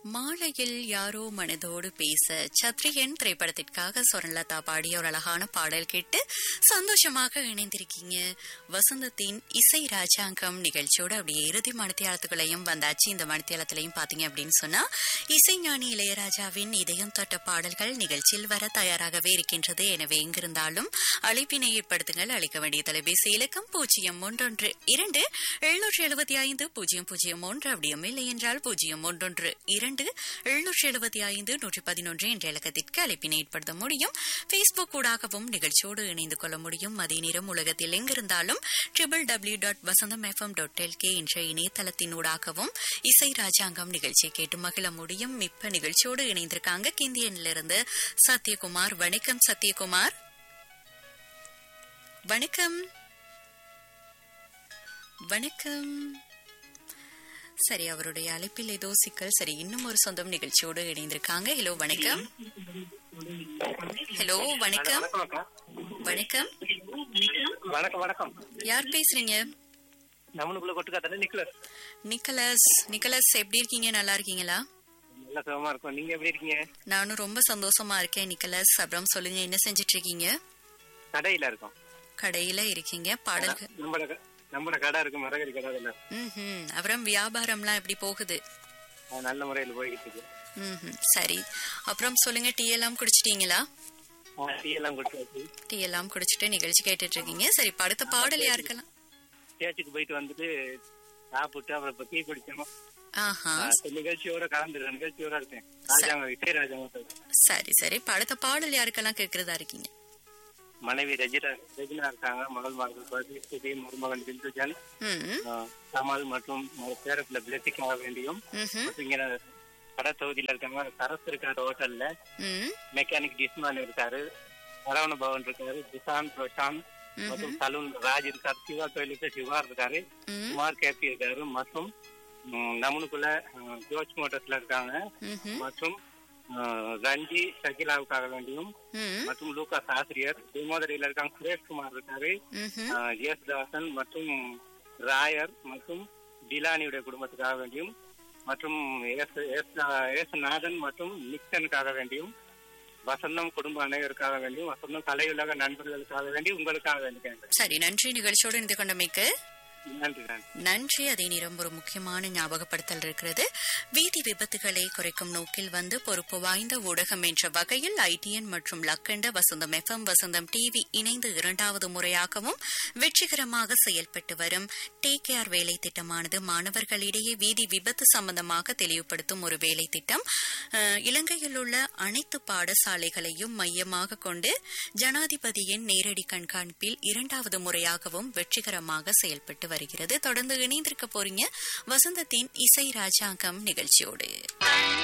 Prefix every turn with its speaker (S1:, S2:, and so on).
S1: மாலையில் யாரோ மனதோடு பேச சத்ரியன் திரைப்படத்திற்காக சொர்ணலதா பாடிய ஒரு அழகான பாடல் கேட்டு சந்தோஷமாக இணைந்திருக்கீங்க வசந்தத்தின் இசை ராஜாங்கம் நிகழ்ச்சியோட அப்படியே இறுதி மணித்தியாலத்துகளையும் வந்தாச்சு இந்த மணித்தியாலத்திலையும் பாத்தீங்க அப்படின்னு சொன்னா இசைஞானி இளையராஜாவின் இதயம் தொட்ட பாடல்கள் நிகழ்ச்சியில் வர தயாராகவே இருக்கின்றது எனவே எங்கிருந்தாலும் அழைப்பினை ஏற்படுத்துங்கள் அளிக்க வேண்டிய தொலைபேசி இலக்கம் பூஜ்ஜியம் ஒன்றொன்று இரண்டு எழுநூற்றி எழுபத்தி ஐந்து பூஜ்ஜியம் பூஜ்ஜியம் ஒன்று அப்படியும் இல்லை என்றால் பூஜ்ஜியம் ஒன்றொன்று இரண்டு எழுநூற்றி எழுபத்தி ஐந்து நூற்றி பதினொன்று என்ற இலக்கத்திற்கு அழைப்பினை ஏற்படுத்த முடியும் பேஸ்புக் ஊடாகவும் நிகழ்ச்சியோடு இணைந்து கொள்ள முடியும் அதே நேரம் உலகத்தில் எங்கிருந்தாலும் triple W dot Vasantham FM dot LK என்ற இணையதளத்தின் ஊடாகவும் இசை ராஜாங்கம் நிகழ்ச்சியை கேட்டு மகிழ முடியும் இப்ப நிகழ்ச்சியோடு இணைந்திருக்காங்க கிந்தியனிலிருந்து சத்யகுமார் வணக்கம் சத்யகுமார் வணக்கம் வணக்கம் சரி அவருடைய அழைப்பில் ஏதோ சிக்கல் சரி இன்னும் ஒரு சொந்தம் நிகழ்ச்சியோடு இணைந்திருக்காங்க ஹலோ வணக்கம் ஹலோ வணக்கம்
S2: வணக்கம் அக்கா
S1: வணக்கம்
S2: வணக்கம் வணக்கம்
S1: யார் பேசுறீங்க
S2: நம்மளுக்குள்ள கொட்டுக்காத்தானே நிக்கலஸ்
S1: நிக்கலஸ் நிக்கலஸ் எப்படி இருக்கீங்க நல்லா இருக்கீங்களா
S2: நல்ல சுகமா இருக்கும் நீங்க எப்படி இருக்கீங்க
S1: நானும் ரொம்ப சந்தோஷமா இருக்கேன் நிக்கலஸ் அப்புறம் சொல்லுங்க என்ன செஞ்சிட்டு இருக்கீங்க
S2: கடையில இருக்கோம்
S1: கடையில இருக்கீங்க பாடல்கள்
S2: நம்மளோட க- நம்மளோட கடை இருக்கு மரகரி கடை அதுல
S1: ம்ஹும். அப்புறம் வியாபாரம்லாம் எப்படி போகுது
S2: அது நல்ல முறையில் போய்கிட்டு இருக்கு
S1: ம்ஹும். சரி அப்புறம் சொல்லுங்க டீ எல்லாம் குடிச்சிட்டீங்களா
S2: ஆ, டீ எல்லாம் கொடுத்தாச்சு
S1: டீ எல்லாம் குடிச்சிட்டு நிகழ்ச்சி கேட்டுட்டு இருக்கீங்க சரி இப்ப அடுத்த பாடல் யாருக்கெல்லாம்
S2: சேர்ச்சுக்கு போயிட்டு வந்துட்டு சாப்பிட்டு அப்புறம் இப்ப டீ குடிச்சோம்
S1: ஆஹா
S2: ஆ, இப்ப நிகழ்ச்சியோட கலந்துருக்கேன் நிகழ்ச்சியோட இருக்கேன் ராஜாங்க விஜய் ராஜாங்க
S1: சரி சரி இப்ப அடுத்த பாடல் யாருக்கெல்லாம் கேட்கறதா இருக்கீங்க
S2: மனைவி ரஜினா ரஜினா இருக்காங்க மகள் மகள் பதி மருமகன் பிந்துஜன்
S1: ம்
S2: கமல் மற்றும் பேரப்பில் பிளத்திக்காக வேண்டியும்
S1: ம்ஹும்.
S2: மற்றும் இங்க கடை தொகுதியில இருக்காங்க சரஸ் இருக்காரு ஹோட்டல்ல
S1: ம்
S2: மெக்கானிக் டிஸ்மான் இருக்காரு சரவண பவன் இருக்காரு துஷான் பிரசாந்த் மற்றும் சலூன் ராஜ் இருக்காரு சிவா கோயிலுக்கு சிவா இருக்காரு
S1: ம்.
S2: குமார் கேபி இருக்காரு மற்றும் ம், நம்மளுக்குள்ள அஹ், ஜோர்ஜ் மோட்டர்ஸ்ல இருக்காங்க
S1: ம்ஹும்.
S2: மற்றும் அஹ், ரஞ்சி சகிலாவுக்காக வேண்டியும்
S1: ம்
S2: மற்றும் லூகாஸ் ஆசிரியர் திருமோதரியில இருக்காங்க சுரேஷ் குமார் இருக்காரு
S1: ம்ஹும்.
S2: அஹ், எஸ் தாசன் மற்றும் ராயர் மற்றும் டிலானியுடைய குடும்பத்துக்காக வேண்டியும் மற்றும் எஸ் எஸ் எஸ் நாதன் மற்றும் நிக்சனுக்காக வேண்டியும் வசந்தம் குடும்ப அனைவருக்காக வேண்டியும் வசந்தம் கலையுலக நண்பர்களுக்காக வேண்டி உங்களுக்காக வேண்டி
S1: சரி நன்றி நிகழ்ச்சியோடு இணைந்து கொண்டமைக்கு
S2: நன்றி நன்றி
S1: நன்றி அதே நேரம் ஒரு முக்கியமான ஞாபகப்படுத்தல் இருக்கிறது வீதி விபத்துகளை குறைக்கும் நோக்கில் வந்து பொறுப்பு வாய்ந்த ஊடகம் என்ற வகையில் ஐடிஎன் மற்றும் லக்கண்ட வசந்தம் எஃப்எம் வசந்தம் டிவி இணைந்து இரண்டாவது முறையாகவும் வெற்றிகரமாக செயல்பட்டு வரும் டேக் கேர் வேலை திட்டமானது மாணவர்களிடையே வீதி விபத்து சம்பந்தமாக தெளிவுபடுத்தும் ஒரு வேலை திட்டம் அஹ், இலங்கையில் உள்ள அனைத்து பாடசாலைகளையும் மையமாக கொண்டு ஜனாதிபதியின் நேரடி கண்காணிப்பில் இரண்டாவது முறையாகவும் வெற்றிகரமாக செயல்பட்டு வருகிறது தொடர்ந்து இணைந்திருக்க போறீங்க வசந்தத்தின் இசை ராஜாங்கம் நிகழ்ச்சியோடு